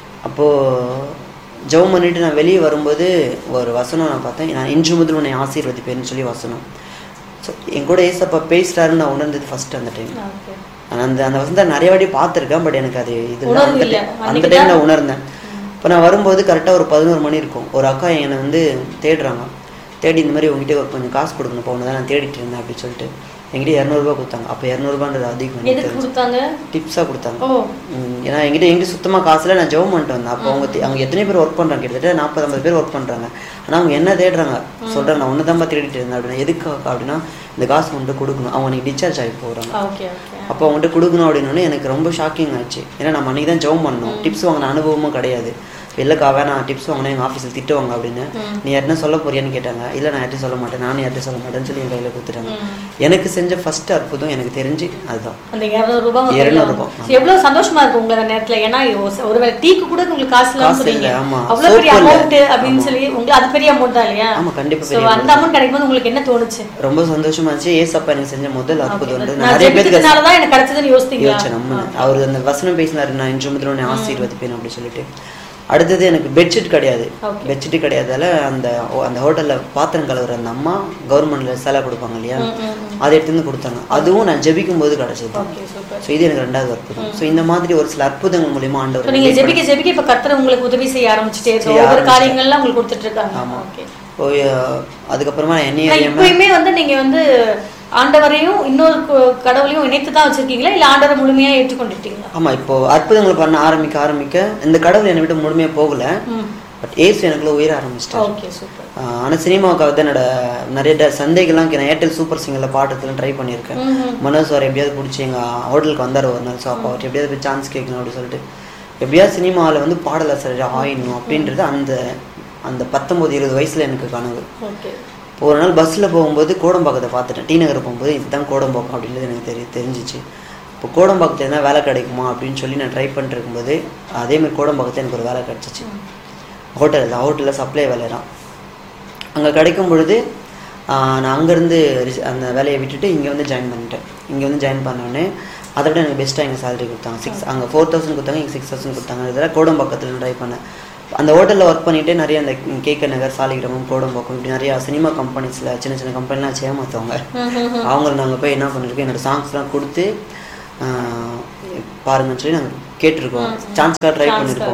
அப்போது ஜெபம் பண்ணிட்டு நான் வெளியே வரும்போது ஒரு வசனம் நான் பார்த்தேன் நான் இன்று முதல் உன்னை ஆசீர்வதிப்பேன்னு சொல்லி வசனம் ஸோ என் கூட ஏசப்பா பேசுகிறாருன்னு நான் உணர்ந்தது ஃபர்ஸ்ட் அந்த டைம் ஓகே நான் அந்த அந்த வசனத்தை நிறைய வாட்டி பார்த்துருக்கேன் பட் எனக்கு அது இது இல்ல. உணர்வு அந்த இல்ல. time- அந்த அன்னைக்கு டைம் தான் நான் உணர்ந்தேன் இப்போ நான் வரும்போது கரெக்டாக ஒரு பதினோரு மணி இருக்கும் ஒரு அக்கா என்னை வந்து தேடுறாங்க தேடி இந்த மாதிரி உங்ககிட்ட ஒரு கொஞ்சம் காசு கொடுக்கணும் இப்போ தான் நான் தேடிட்டு இருந்தேன் அப்படின்னு சொல்லிட்டு என்கிட்ட இரநூறுபா கொடுத்தாங்க அப்போ இரநூறுபான்றது அதிகம் எனக்கு எதுக்கு தெரிஞ்சு. கொடுத்தாங்க டிப்ஸாக கொடுத்தாங்க ஓ ம், ஏன்னா என்கிட்ட எங்கிட்ட சுத்தமாக காசுல நான் ஜெபம் பண்ணிட்டு வந்தேன் அப்போ அவங்க தே- அவங்க எத்தனை பேர் ஒர்க் பண்ணுறாங்க கிட்டத்தட்ட நாற்பது ஐம்பது பேர் ஒர்க் பண்ணுறாங்க ஆனால் அவங்க என்ன தேடுறாங்க சொல்கிறாங்க நான் ஒன்று தான் தேடிட்டு இருந்தேன் அப்படின்னா எதுக்காக அப்படின்னா இந்த காசு கொண்டு கொடுக்கணும் அவங்க எனக்கு டிஸ்சார்ஜ் ஆகி போகிறாங்க ஓகே ஓகே அப்போ அவங்ககிட்ட கொடுக்கணும் அப்படின்னு எனக்கு ரொம்ப ஷாக்கிங் ஆச்சு ஏன்னா நம்ம அன்றைக்கி தான் ஜெபம் பண்ணோம் டிப்ஸ் வாங்கின அனுபவமும் கிடையாது இல்லைக்கா வேணாம் டிப்ஸ் வாங்கினா எங்கள் ஆஃபீஸில் திட்டுவாங்க அப்படின்னு நீ யார்ட்டா சொல்ல போறியான்னு கேட்டாங்க இல்லை நான் யார்ட்டும் சொல்ல மாட்டேன் நானும் யார்ட்டும் சொல்ல மாட்டேன்னு சொல்லி என் கையில் கொடுத்துட்டாங்க எனக்கு செஞ்ச ஃபர்ஸ்ட் அற்புதம் எனக்கு தெரிஞ்சு அதுதான் அந்த இருநூறு ரூபாய் உங்க கையில 200 ரூபாய். வந்து- எவ்வளவு சந்தோஷமா இருக்கு உங்க அந்த நேரத்துல ஏன்னா ஒரு- ஒருவேளை டீக்கு கூட உங்களுக்கு காசு இல்லாம காசு சொல்றீங்க இல்ல, ஆமா. அவ்வளவு பெரிய soap இல்ல. அமௌண்ட் அப்படின்னு சொல்லி உங்களுக்கு அது பெரிய அமௌண்ட் தான் இல்லையா ஆமா, கண்டிப்பா So, பெரிய அந்த அமௌண்ட் கிடைக்கும் போது உங்களுக்கு என்ன தோணுச்சு ரொம்ப சந்தோஷமா இருந்துச்சு ஏசப்பா எனக்கு செஞ்ச முதல் அற்புதம்ன்றது நான் நிறைய பேருக்கு ஜெபிச்சதுனால தான் எனக்கு கிடைச்சதுன்னு யோசித்தீங்களா யோசிச்சேன் நம்ம அவர் அந்த வசனம் பேசினாரு நான் இன்று முதல் உன்னை ஆசீர்வதிப்பேன் அப்படி சொல்லிட்டு அடுத்தது எனக்கு பெட்ஷீட் கிடையாது Okay. பெட்ஷீட் கிடையாதால அந்த அந்த ஹோட்டல்ல பாத்திரம் கழுவுற அந்த அம்மா கவர்மெண்ட்ல சேலை கொடுப்பாங்க இல்லையா அதை எடுத்து வந்து கொடுத்தாங்க அதுவும் நான் ஜெபிக்கும் போது கிடைச்சது ஓகே சூப்பர் ஸோ இது எனக்கு ரெண்டாவது அற்புதம் ஸோ இந்த மாதிரி ஒரு சில அற்புதங்கள் மூலியமா இப்போ ஆண்டவர் நீங்க ஜெபிக்க ஜெபிக்க இப்ப கர்த்தர் உங்களுக்கு உதவி செய்ய ஆரம்பிச்சுட்டே இருக்கு செய்ய ஒவ்வொரு ஆரம்பிச்சிட்டாரு. காரியங்கள்லாம் உங்களுக்கு கொடுத்துட்டு இருக்காங்க ஆமா. ஓகே போய் அஹ், அதுக்கப்புறமா நான் என்னையும் ஆனா அறியாம இப்பயுமே வந்து நீங்க வந்து ஆண்டவரையும் இன்னொரு கு- கடவுளையும் இணைத்து தான் வச்சிருக்கீங்களா இல்ல ஆண்டவரை முழுமையா ஏற்றுக்கொண்டுட்டீங்களா ஆமா இப்போ அற்புதங்கள் பண்ண ஆரம்பிக்க ஆரம்பிக்க இந்த கடவுள் என்னை விட்டு முழுமையா போகல ம் பட் ஏசு எனக்குள்ள உயர ஆரம்பிச்சிட்டாரு ஓகே சூப்பர் ஆஹ் ஆனா சினிமாவுக்காக தான் என்னோட நிறைய ட- சந்தைகள்லாம் நான் ஏர்டெல் சூப்பர் சிங்கர்ல பாடுறதுலாம் ட்ரை பண்ணியிருக்கேன் மனோஜ் சார் எப்படியாவது பிடிச்சி எங்க ஹோட்டலுக்கு வந்தார் ஒரு நாள் ஸோ அப்போ அவர் எப்படியாவது போய் சான்ஸ் கேட்கணும் அப்படின்னு சொல்லிட்டு எப்படியாவது சினிமாவில் வந்து பாடலாசிரியர் ஆயிடணும் அப்படின்றது அந்த அந்த பத்தொன்பது இருபது வயசுல எனக்கு கனவு ஓகே இப்போ ஒரு நாள் பஸ்ஸில் போகும்போது கோடம்பாக்கத்தை பார்த்துட்டேன் டி நகர் போகும்போது இதுதான் கோடம்பாக்கம் அப்படின்றது எனக்கு தெரிய தெரிஞ்சிச்சு இப்போ கோடம்பாக்கத்தில் என்ன வேலை கிடைக்குமா அப்படின்னு சொல்லி நான் ட்ரை பண்ணிட்டு இருக்கும்போது அதேமாதிரி கோடம்பாக்கத்தில் எனக்கு ஒரு வேலை கிடச்சிச்சு ஹோட்டலில் ஹோட்டலில் சப்ளை வேலை தான் அங்கே கிடைக்கும் பொழுது ஆஹ், நான் அங்கேருந்து அந்த வேலையை விட்டுட்டு இங்கே வந்து ஜாயின் பண்ணிட்டேன் இங்கே வந்து ஜாயின் பண்ணோடனே அதை விட எனக்கு பெஸ்ட்டாக எங்கள் சேலரி கொடுத்தாங்க சிக்ஸ் அங்கே ஃபோர் தௌசண்ட் கொடுத்தாங்க இங்கே சிக்ஸ் தௌசண்ட் கொடுத்தாங்க இதெல்லாம் கோடம்பாக்கத்தில் ட்ரை பண்ணேன் அந்த ஹோட்டலில் ஒர்க் பண்ணிட்டு நிறைய அந்த கேக்க நகர் சாலிகிராமம் கோடம்பாக்கம் இப்படி நிறைய சினிமா கம்பெனிஸில் சின்ன சின்ன கம்பெனிலாம் வச்சு ஏமாற்றுவாங்க அவங்கள நாங்கள் போய் என்ன பண்ணிருக்கோம் என்னோட சாங்ஸ்லாம் கொடுத்து ஆஹ், பாருங்கன்னு சொல்லி நாங்கள் கேட்டிருக்கோம் சான்ஸ்க்காக ட்ரை பண்ணியிருக்கோம்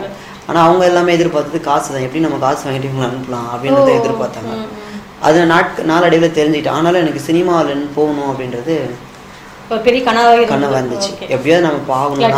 ஆனால் அவங்க எல்லாமே எதிர்பார்த்தது காசு தான் எப்படி நம்ம காசு வாங்கிட்டு இவங்களை அனுப்பலாம் அப்படின்றத எதிர்பார்த்தாங்க அது நாட்க நாளடைவில் தெரிஞ்சுக்கிட்டேன் ஆனாலும் எனக்கு சினிமாவில் போகணும் அப்படின்றது ஒரு பெரிய கனவாக கனவாக இருந்துச்சு எப்படியாவது நம்ம பாகணும்